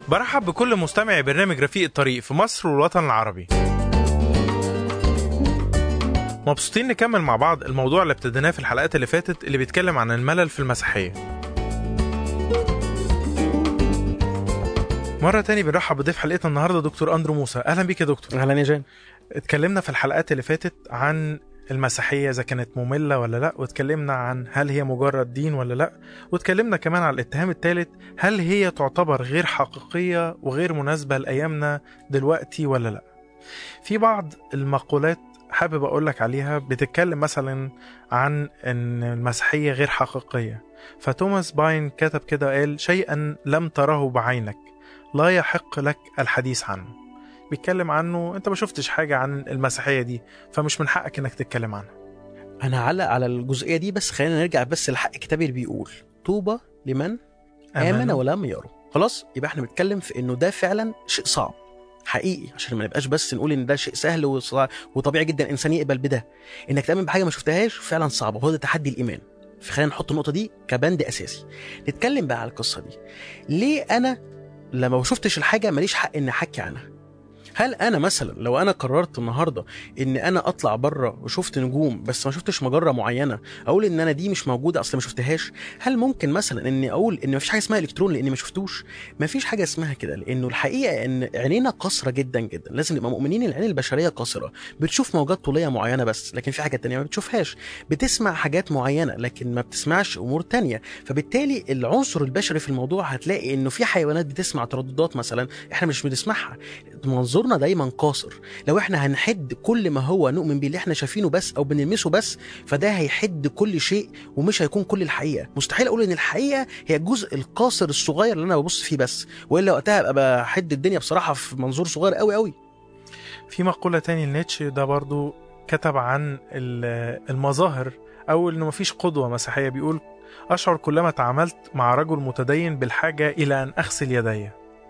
برحب بكل مستمعي برنامج رفيق الطريق في مصر والوطن العربي مبسوطين نكمل مع بعض الموضوع اللي ابتديناه في الحلقات اللي فاتت اللي بيتكلم عن الملل في المسيحية مرة تاني بنرحب بضيف حلقتنا النهاردة دكتور أندرو موسى أهلا بيك يا دكتور اهلا يا جان اتكلمنا في الحلقات اللي فاتت عن المسيحية إذا كانت مملة ولا لأ واتكلمنا عن هل هي مجرد دين ولا لأ واتكلمنا كمان على الاتهام الثالث هل هي تعتبر غير حقيقية وغير مناسبة لأيامنا دلوقتي ولا لأ في بعض المقولات حابب أقولك عليها بتتكلم مثلا عن أن المسيحية غير حقيقية فتوماس باين كتب كده قال شيئا لم تره بعينك لا يحق لك الحديث عنه بيتكلم عنه انت ما شفتش حاجة عن المسيحية دي فمش من حقك انك تتكلم عنها انا هعلق على الجزئيه دي بس خلينا نرجع بس لحق الكتاب اللي بيقول طوبى لمن امن ولم يروا خلاص يبقى احنا بنتكلم في انه ده فعلا شيء صعب حقيقي عشان ما نبقاش بس نقول ان ده شيء سهل وصع- وطبيعي جدا الانسان يقبل بده انك تامن بحاجه ما شفتهاش فعلا صعبه وهو ده تحدي الايمان فخلينا نحط النقطه دي كبند اساسي نتكلم بقى على القصه دي ليه انا لما ما شفتش الحاجه ماليش حق ان احكي عنها هل انا مثلا لو انا قررت النهارده ان انا اطلع بره وشفت نجوم بس ما شفتش مجره معينه اقول ان انا دي مش موجوده اصل ما شفتهاش هل ممكن مثلا اني اقول ان مفيش حاجه اسمها الكترون لاني ما شفتوش مفيش حاجه اسمها كده لانه الحقيقه ان عينينا قاصره جدا جدا لازم نبقى مؤمنين ان العين البشريه قاصره بتشوف موجات طوليه معينه بس لكن في حاجات تانية ما بتشوفهاش بتسمع حاجات معينه لكن ما بتسمعش امور تانية فبالتالي العنصر البشري في الموضوع هتلاقي انه في حيوانات بتسمع ترددات مثلا احنا مش بنسمعها منظورنا دايما قاصر لو احنا هنحد كل ما هو نؤمن بيه اللي احنا شايفينه بس او بنلمسه بس فده هيحد كل شيء ومش هيكون كل الحقيقه مستحيل اقول ان الحقيقه هي الجزء القاصر الصغير اللي انا ببص فيه بس والا وقتها ابقى بحد الدنيا بصراحه في منظور صغير قوي قوي في مقولة تاني لنيتشه ده برضو كتب عن ال- المظاهر أو إنه مفيش قدوة مسيحية بيقول أشعر كلما تعاملت مع رجل متدين بالحاجة إلى أن أغسل يدي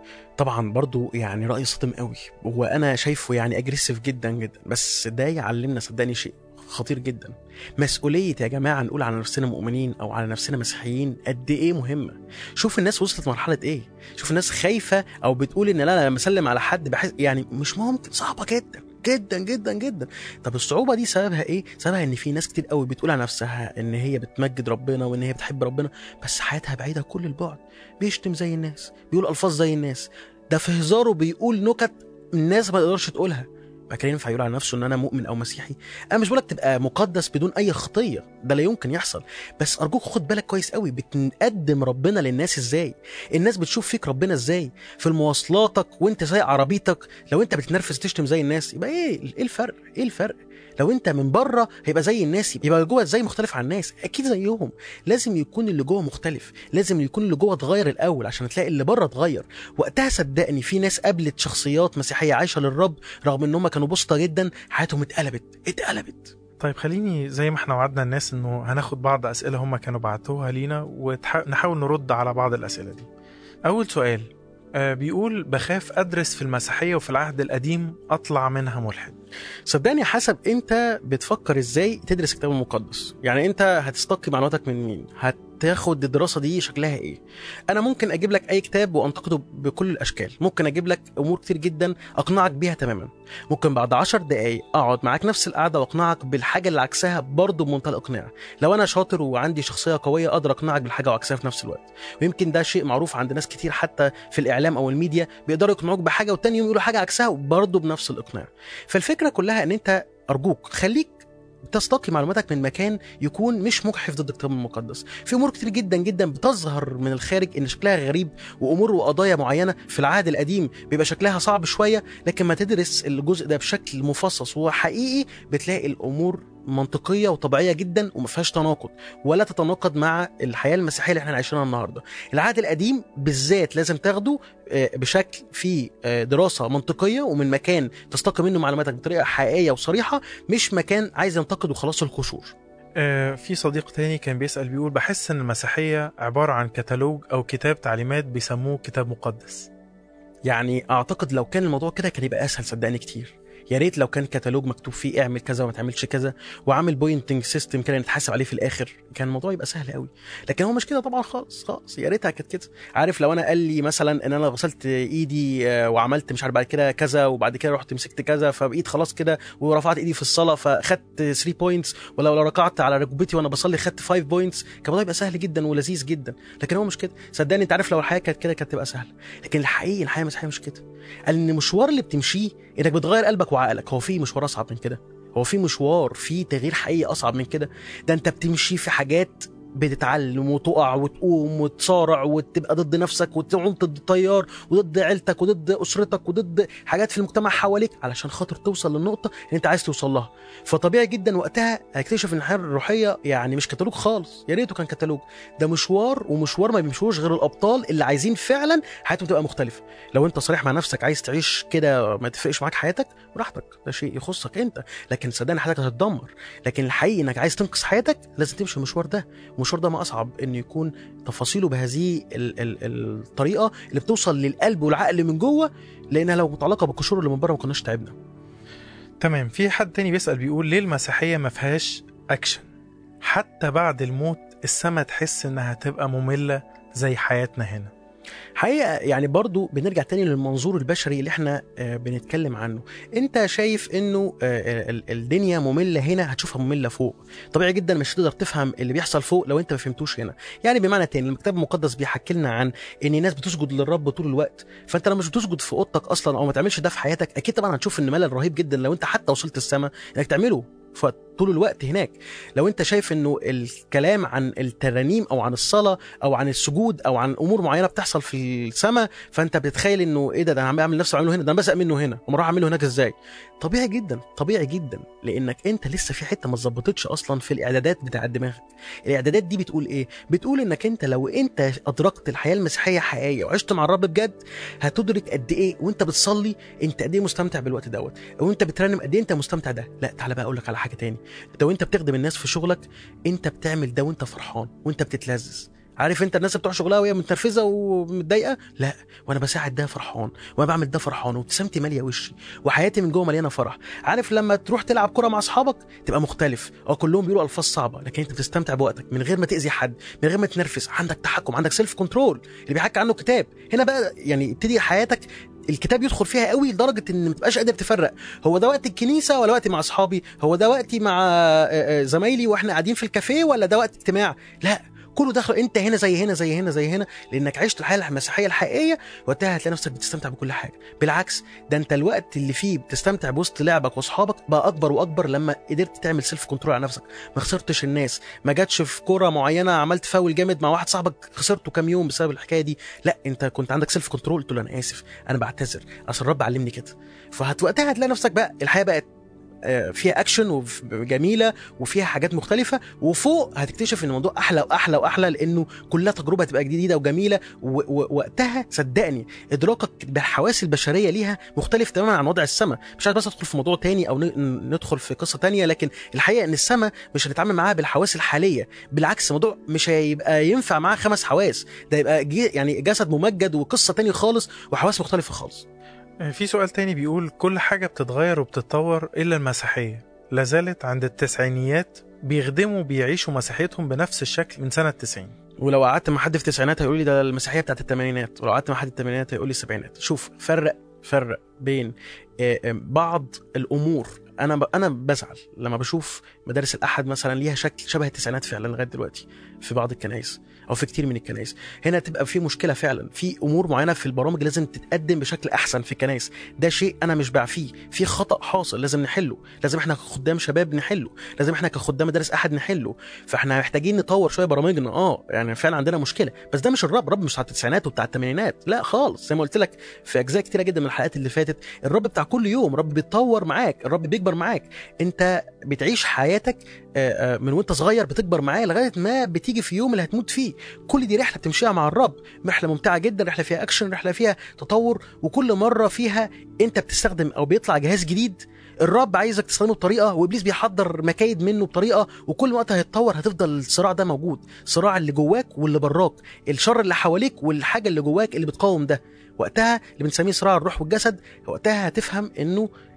طبعا برضو يعني رأي صادم قوي وانا شايفه يعني اجريسيف جدا جدا بس ده يعلمنا صدقني شيء خطير جدا مسؤولية يا جماعة نقول على نفسنا مؤمنين أو على نفسنا مسيحيين قد إيه مهمة شوف الناس وصلت مرحلة إيه شوف الناس خايفة أو بتقول إن لا أنا لما أسلم على حد بحس يعني مش ممكن صعبة جدا جدا جدا جدا طب الصعوبة دي سببها إيه؟ سببها إن في ناس كتير قوي بتقول على نفسها إن هي بتمجد ربنا وإن هي بتحب ربنا بس حياتها بعيدة كل البعد بيشتم زي الناس بيقول ألفاظ زي الناس ده في هزاره بيقول نكت الناس ما تقدرش تقولها بقى كان ينفع يقول على نفسه ان انا مؤمن او مسيحي انا مش بقولك تبقى مقدس بدون اي خطيه ده لا يمكن يحصل بس ارجوك خد بالك كويس قوي بتقدم ربنا للناس ازاي الناس بتشوف فيك ربنا ازاي في مواصلاتك وانت سايق عربيتك لو انت بتنرفز تشتم زي الناس يبقى ايه ايه الفرق ايه الفرق لو انت من بره هيبقى زي الناس يبقى جوه ازاي مختلف عن الناس اكيد زيهم لازم يكون اللي جوه مختلف لازم يكون اللي جوه اتغير الاول عشان تلاقي اللي بره اتغير وقتها صدقني في ناس قابلت شخصيات مسيحيه عايشه للرب رغم ان هم كانوا بسطه جدا حياتهم اتقلبت اتقلبت طيب خليني زي ما احنا وعدنا الناس إنه هناخد بعض أسئلة هم كانوا بعتوها لينا ونحاول نرد على بعض الأسئلة دي أول سؤال آه، بيقول بخاف أدرس في المسيحية وفي العهد القديم أطلع منها ملحد صدقني حسب انت بتفكر ازاي تدرس الكتاب المقدس يعني انت هتستقي معلوماتك من مين هتاخد الدراسه دي شكلها ايه انا ممكن اجيب لك اي كتاب وانتقده بكل الاشكال ممكن اجيب لك امور كتير جدا اقنعك بيها تماما ممكن بعد عشر دقايق اقعد معاك نفس القعده واقنعك بالحاجه اللي عكسها برضه بمنتهى الاقناع لو انا شاطر وعندي شخصيه قويه اقدر اقنعك بالحاجه وعكسها في نفس الوقت ويمكن ده شيء معروف عند ناس كتير حتى في الاعلام او الميديا بيقدروا يقنعوك بحاجه وتاني يوم يقولوا حاجه عكسها برضه بنفس الاقناع فالفكره كلها ان انت ارجوك خليك تستقي معلوماتك من مكان يكون مش مجحف ضد الكتاب المقدس في امور كتير جدا جدا بتظهر من الخارج ان شكلها غريب وامور وقضايا معينه في العهد القديم بيبقى شكلها صعب شويه لكن ما تدرس الجزء ده بشكل مفصص وحقيقي بتلاقي الامور منطقيه وطبيعيه جدا وما فيهاش تناقض ولا تتناقض مع الحياه المسيحيه اللي احنا عايشينها النهارده العهد القديم بالذات لازم تاخده آه، بشكل فيه آه، دراسه منطقيه ومن مكان تستقي منه معلوماتك بطريقه حقيقيه وصريحه مش مكان عايز ينتقد وخلاص القشور آه، في صديق تاني كان بيسأل بيقول بحس إن المسيحية عبارة عن كتالوج أو كتاب تعليمات بيسموه كتاب مقدس يعني اعتقد لو كان الموضوع كده كان يبقى اسهل صدقني كتير يا ريت لو كان كتالوج مكتوب فيه اعمل كذا وما تعملش كذا وعامل بوينتنج سيستم كده نتحاسب عليه في الاخر كان الموضوع يبقى سهل قوي لكن هو مش كده طبعا خالص خالص يا ريتها كانت كده عارف لو انا قال لي مثلا ان انا غسلت ايدي آه، وعملت مش عارف بعد كده كذا وبعد كده رحت مسكت كذا فبقيت خلاص كده ورفعت ايدي في الصلاه فخدت 3 بوينتس ولو لو ركعت على ركبتي وانا بصلي خدت 5 بوينتس كان الموضوع يبقى سهل جدا ولذيذ جدا لكن هو مش كده صدقني انت عارف لو الحياه كانت كده كانت تبقى سهله لكن الحقيقه الحياه المسيحيه مش كده قال ان المشوار اللي بتمشيه انك بتغير قلبك وعقلك هو في مشوار اصعب من كده هو في مشوار في تغيير حقيقي اصعب من كده ده انت بتمشي في حاجات بتتعلم وتقع وتقوم وتصارع وتبقى ضد نفسك وتعوم ضد التيار وضد عيلتك وضد اسرتك وضد حاجات في المجتمع حواليك علشان خاطر توصل للنقطه اللي انت عايز توصل لها فطبيعي جدا وقتها هتكتشف ان الحياه الروحيه يعني مش كتالوج خالص يا ريته كان كتالوج ده مشوار ومشوار ما بيمشوش غير الابطال اللي عايزين فعلا حياتهم تبقى مختلفه لو انت صريح مع نفسك عايز تعيش كده ما تفرقش معاك حياتك براحتك ده شيء يخصك انت لكن صدقني حياتك هتتدمر لكن الحقيقي انك عايز تنقذ حياتك لازم تمشي المشوار ده المشوار ده ما اصعب انه يكون تفاصيله بهذه ال- ال- الطريقه اللي بتوصل للقلب والعقل من جوه لانها لو متعلقه بالقشور اللي من بره ما كناش تعبنا تمام في حد تاني بيسأل بيقول ليه المسيحية ما فيهاش أكشن حتى بعد الموت السما تحس إنها تبقى مملة زي حياتنا هنا حقيقه يعني برضو بنرجع تاني للمنظور البشري اللي احنا آه، بنتكلم عنه انت شايف انه آه، ال- الدنيا ممله هنا هتشوفها ممله فوق طبيعي جدا مش هتقدر تفهم اللي بيحصل فوق لو انت ما فهمتوش هنا يعني بمعنى تاني الكتاب المقدس بيحكي لنا عن ان الناس بتسجد للرب طول الوقت فانت لو مش بتسجد في اوضتك اصلا او ما تعملش ده في حياتك اكيد طبعا هتشوف ان ملل رهيب جدا لو انت حتى وصلت السما انك تعمله في وقت- طول الوقت هناك لو انت شايف انه الكلام عن الترانيم او عن الصلاه او عن السجود او عن امور معينه بتحصل في السماء فانت بتتخيل انه ايه ده ده انا عم بعمل نفسي اعمله هنا ده انا بسق منه هنا وما اروح اعمله هناك ازاي طبيعي جدا طبيعي جدا لانك انت لسه في حته ما اتظبطتش اصلا في الاعدادات بتاع دماغك الاعدادات دي بتقول ايه بتقول انك انت لو انت ادركت الحياه المسيحيه حقيقيه وعشت مع الرب بجد هتدرك قد ايه وانت بتصلي انت قد ايه مستمتع بالوقت دوت وانت بترنم قد ايه انت مستمتع ده لا تعالى بقى اقول لك على حاجه تاني لو انت بتخدم الناس في شغلك انت بتعمل ده وانت فرحان وانت بتتلذذ عارف انت الناس بتوع شغلها وهي متنرفزه ومتضايقه لا وانا بساعد ده فرحان وانا بعمل ده فرحان وابتسامتي ماليه وشي وحياتي من جوه مليانه فرح عارف لما تروح تلعب كره مع اصحابك تبقى مختلف اه كلهم بيقولوا الفاظ صعبه لكن انت بتستمتع بوقتك من غير ما تاذي حد من غير ما تنرفز عندك تحكم عندك سيلف كنترول اللي بيحكي عنه الكتاب هنا بقى يعني يبتدي حياتك الكتاب يدخل فيها قوي لدرجه ان ما تبقاش قادر تفرق هو ده وقت الكنيسه ولا وقتي مع اصحابي هو ده وقتي مع آه، آه، زمايلي واحنا قاعدين في الكافيه ولا ده وقت اجتماع لا كله داخل انت هنا زي هنا زي هنا زي هنا لانك عشت الحياه المسيحيه الحقيقيه وقتها هتلاقي نفسك بتستمتع بكل حاجه بالعكس ده انت الوقت اللي فيه بتستمتع بوسط لعبك واصحابك بقى اكبر واكبر لما قدرت تعمل سيلف كنترول على نفسك ما خسرتش الناس ما جاتش في كوره معينه عملت فاول جامد مع واحد صاحبك خسرته كام يوم بسبب الحكايه دي لا انت كنت عندك سيلف كنترول قلت له انا اسف انا بعتذر اصل الرب علمني كده فوقتها هتلاقي نفسك بقى الحياه بقت آه، فيها اكشن وجميله وفيها حاجات مختلفه وفوق هتكتشف ان الموضوع احلى واحلى واحلى لانه كلها تجربه هتبقى جديده وجميله و- ووقتها صدقني ادراكك بالحواس البشريه ليها مختلف تماما عن وضع السماء مش عايز بس ادخل في موضوع تاني او ن- ندخل في قصه تانية لكن الحقيقه ان السماء مش هنتعامل معاها بالحواس الحاليه بالعكس الموضوع مش هيبقى ينفع معاه خمس حواس ده يبقى جي يعني جسد ممجد وقصه تانية خالص وحواس مختلفه خالص في سؤال تاني بيقول كل حاجة بتتغير وبتتطور إلا المسيحية لازالت عند التسعينيات بيخدموا بيعيشوا مسيحيتهم بنفس الشكل من سنة 90 ولو قعدت مع حد في التسعينات هيقول لي ده المسيحيه بتاعت الثمانينات ولو قعدت مع حد الثمانينات هيقول لي السبعينات شوف فرق فرق بين آه، آه، بعض الامور انا ب... انا بزعل لما بشوف مدارس الاحد مثلا ليها شكل شبه التسعينات فعلا لغايه دلوقتي في بعض الكنائس او في كتير من الكنائس هنا تبقى في مشكله فعلا في امور معينه في البرامج لازم تتقدم بشكل احسن في الكنائس ده شيء انا مش بعفيه في خطا حاصل لازم نحله لازم احنا كخدام شباب نحله لازم احنا كخدام مدارس احد نحله فاحنا محتاجين نطور شويه برامجنا اه يعني فعلا عندنا مشكله بس ده مش الرب الرب مش بتاع التسعينات وبتاع الثمانينات لا خالص زي ما قلت لك في اجزاء كتيره جدا من الحلقات اللي فاتت الرب بتاع كل يوم الرب بيتطور معاك الرب بيكبر معاك انت بتعيش حياتك آه، آه، من وانت صغير بتكبر معاه لغايه ما بتيجي في يوم اللي هتموت فيه كل دي رحله بتمشيها مع الرب رحله ممتعه جدا رحله فيها اكشن رحله فيها تطور وكل مره فيها انت بتستخدم او بيطلع جهاز جديد الرب عايزك تستخدمه بطريقه وابليس بيحضر مكايد منه بطريقه وكل وقت هيتطور هتفضل الصراع ده موجود الصراع اللي جواك واللي براك الشر اللي حواليك والحاجه اللي جواك اللي بتقاوم ده وقتها اللي بنسميه صراع الروح والجسد وقتها هتفهم انه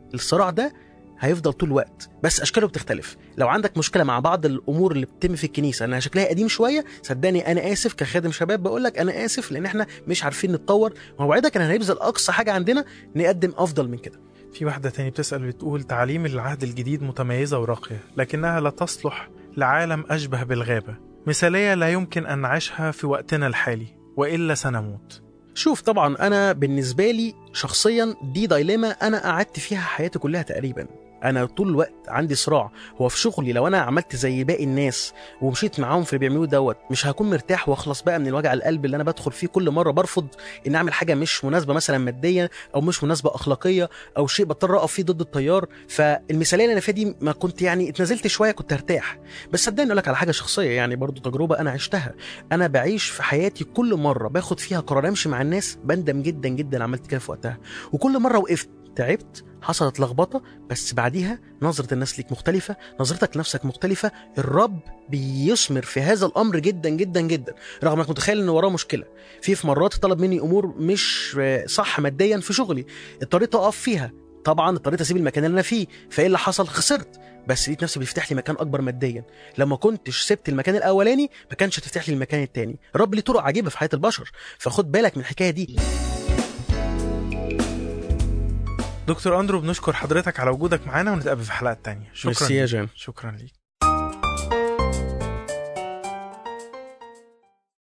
الصراع ده هيفضل طول الوقت بس اشكاله بتختلف لو عندك مشكله مع بعض الامور اللي بتتم في الكنيسه انها شكلها قديم شويه صدقني انا اسف كخادم شباب بقول لك انا اسف لان احنا مش عارفين نتطور ووعدك ان هنبذل اقصى حاجه عندنا نقدم افضل من كده في واحدة تاني بتسأل بتقول تعاليم العهد الجديد متميزة وراقية لكنها لا تصلح لعالم أشبه بالغابة مثالية لا يمكن أن نعيشها في وقتنا الحالي وإلا سنموت شوف طبعا انا بالنسبه لي شخصيا دي دايليما انا قعدت فيها حياتي كلها تقريبا انا طول الوقت عندي صراع هو في شغلي لو انا عملت زي باقي الناس ومشيت معاهم في اللي بيعملوه دوت مش هكون مرتاح واخلص بقى من الوجع القلب اللي انا بدخل فيه كل مره برفض ان اعمل حاجه مش مناسبه مثلا ماديا او مش مناسبه اخلاقيه او شيء بضطر اقف فيه ضد التيار فالمثاليه اللي انا فيها دي ما كنت يعني اتنزلت شويه كنت هرتاح بس صدقني اقول لك على حاجه شخصيه يعني برضو تجربه انا عشتها انا بعيش في حياتي كل مره باخد فيها قرار امشي مع الناس بندم جدا جدا عملت كده في وقتها وكل مره وقفت تعبت حصلت لخبطه بس بعديها نظره الناس ليك مختلفه نظرتك لنفسك مختلفه الرب بيثمر في هذا الامر جدا جدا جدا رغم انك متخيل ان وراه مشكله في في مرات طلب مني امور مش صح ماديا في شغلي اضطريت اقف فيها طبعا اضطريت اسيب المكان اللي انا فيه فايه اللي حصل خسرت بس لقيت نفسي بيفتح لي مكان اكبر ماديا لما كنتش سبت المكان الاولاني ما كانش هتفتح لي المكان التاني الرب ليه طرق عجيبه في حياه البشر فخد بالك من الحكايه دي دكتور أندرو بنشكر حضرتك على وجودك معانا ونتقابل في حلقات تانية شكرا ميرسي يا جان شكرا ليك